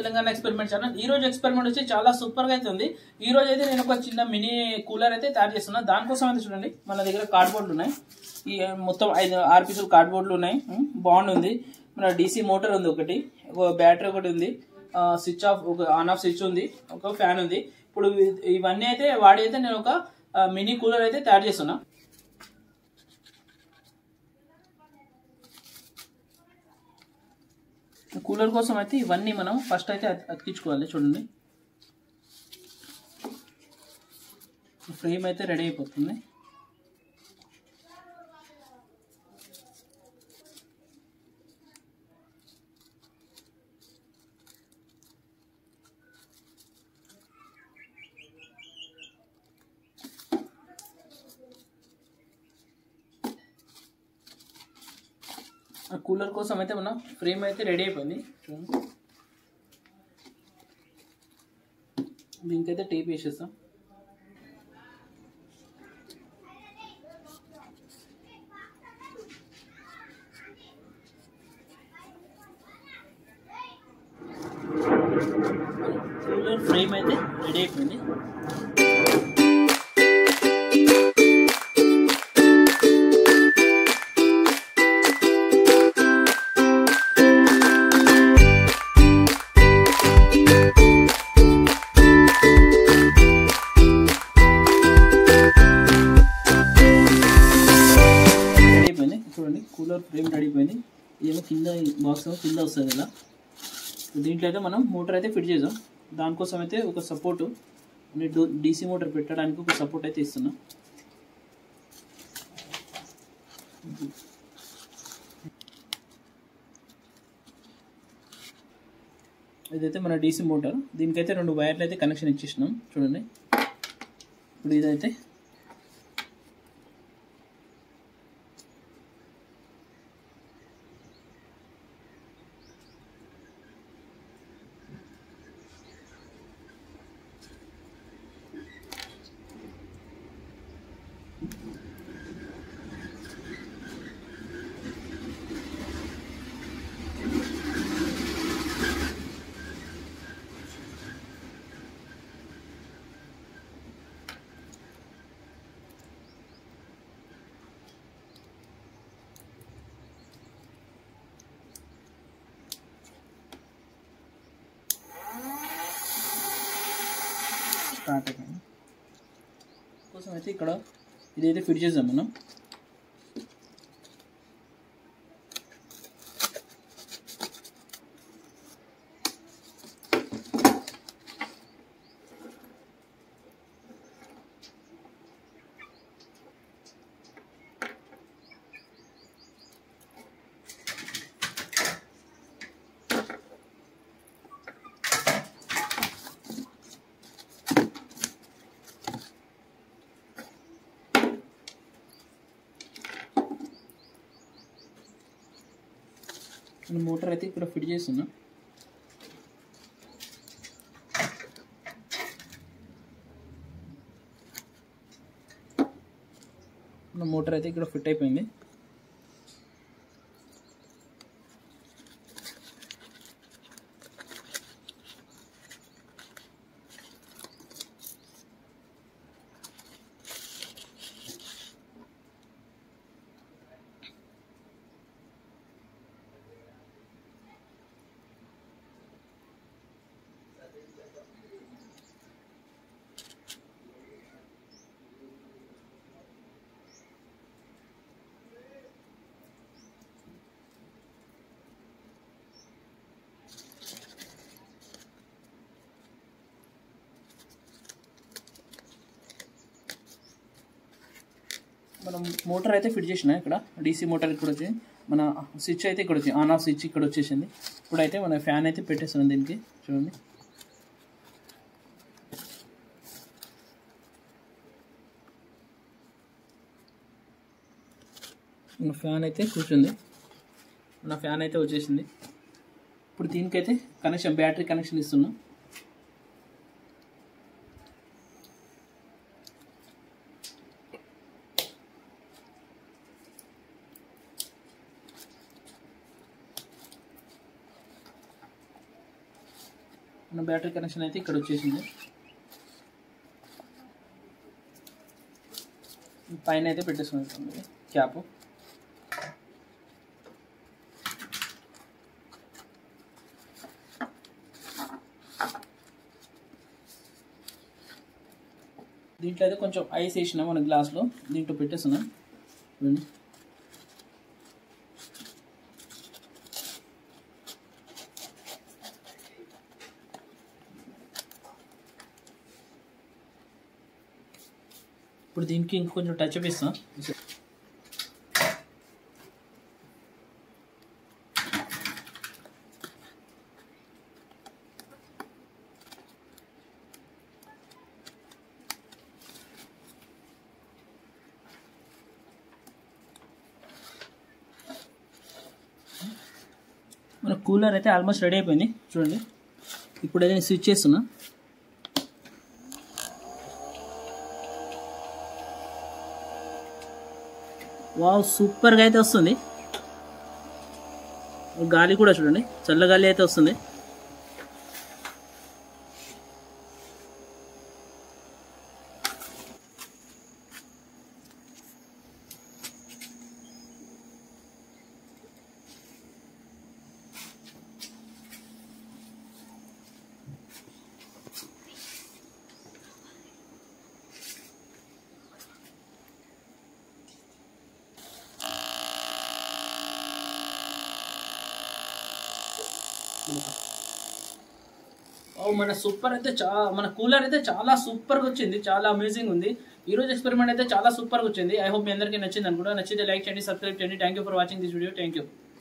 Telangana experiment channel ఈ రోజు experiment వచ్చి చాలా సూపర్ గా అయితే ఉంది ఈ రోజు అయితే నేను ఒక చిన్న మినీ కూలర్ అయితే తయారు చేస్తున్నా దానికోసం అయితే చూడండి మన దగ్గర కార్డ్బోర్డ్లు ఉన్నాయి ఈ మొత్తం ఐదు ఆరు పీసులు కార్డ్బోర్డ్లు ఉన్నాయి ఉమ్, బాగుంది మన డీసీ మోటార్ ఉంది ఒకటి ఒక బ్యాటరీ ఒకటి ఉంది స్విచ్ ఆఫ్ ఒక ఆన్ ఆఫ్ స్విచ్ ఉంది ఒక ఫ్యాన్ ఉంది ఇప్పుడు ఇ- ఇవన్నీ అయితే వాడి అయితే నేను ఒక మినీ కూలర్ అయితే తయారు చేస్తున్నా కూలర్ కోసం అయితే ఇవన్నీ మనం ఫస్ట్ అయితే అతి- అతికించుకోవాలి చూడండి ఫ్రేమ్ అయితే రెడీ అయిపోతుంది ఆ కూలర్ కోసం అయితే మనం ఫ్రేమ్ అయితే రెడీ అయిపోయింది చూడండి దీనికైతే టేప్ వేసేస్తాం కూలర్ ఫ్రేమ్ అయితే రెడీ అయిపోయింది రెడీ అయిపోయింది చూడండి కూలర్ ఫ్రేమ్ రెడీ అయిపోయింది ఇదేమో కింద బాక్స్ ఏమో కింద వస్తుంది ఇలా దీంట్లో అయితే మనం మోటార్ అయితే ఫిట్ చేద్దాం దానికోసం అయితే ఒక సపోర్టు అంటే డీసీ మోటార్ పెట్టడానికి ఒక సపోర్ట్ అయితే ఇస్తున్నాం ఇదైతే మన డీసీ మోటార్ దీనికైతే రెండు వైర్లు అయితే కనెక్షన్ ఇచ్చేసినాం చూడండి ఇప్పుడు ఇదైతే స్టార్ట్ అయిపోయింది కోసం అయితే ఇక్కడ ఇదైతే ఫిట్ చేద్దాం మనం నేను మోటార్ అయితే ఇక్కడ ఫిట్ చేస్తున్నా మన మోటార్ అయితే ఇక్కడ ఫిట్ అయిపోయింది మనం మోటార్ అయితే ఫిట్ చేసిన ఇక్కడ డీసీ మోటార్ ఇక్కడ వచ్చి మన స్విచ్ అయితే ఇక్కడ వచ్చి ఆన్ ఆఫ్ స్విచ్ ఇక్కడ వచ్చేసింది ఇప్పుడైతే మన ఫ్యాన్ అయితే పెట్టేస్తున్నాం దీనికి చూడండి మన ఫ్యాన్ అయితే కూర్చుంది మన ఫ్యాన్ అయితే వచ్చేసింది ఇప్పుడు దీనికైతే కనెక్షన్ బ్యాటరీ కనెక్షన్ ఇస్తున్నాం మన బ్యాటరీ కనెక్షన్ అయితే ఇక్కడ వచ్చేసింది పైన అయితే పెట్టేసుకుంటుంది క్యాప్ దీంట్లో అయితే కొంచెం ఐస్ వేసినాం మన గ్లాస్లో దీంట్లో పెట్టేస్తున్నాం చూడండి ఇప్పుడు దీనికి ఇంకొంచెం టచ్ అప్ ఇస్తాం మన కూలర్ అయితే ఆల్మోస్ట్ రెడీ అయిపోయింది చూడండి ఇప్పుడు అయితే నేను స్విచ్ చేస్తున్నా వావ్ సూపర్గా అయితే వస్తుంది గాలి కూడా చూడండి చల్ల గాలి అయితే వస్తుంది ఓ మన సూపర్ అయితే చా మన కూలర్ అయితే చాలా సూపర్గా వచ్చింది చాలా అమేజింగ్ ఉంది ఈ రోజు ఎక్స్పెరిమెంట్ అయితే చాలా సూపర్గా వచ్చింది ఐ హోప్ మీ అందరికీ నచ్చింది అనుకుంటా నచ్చితే లైక్ చేయండి సబ్స్క్రైబ్ చేయండి thank you for watching this video thank you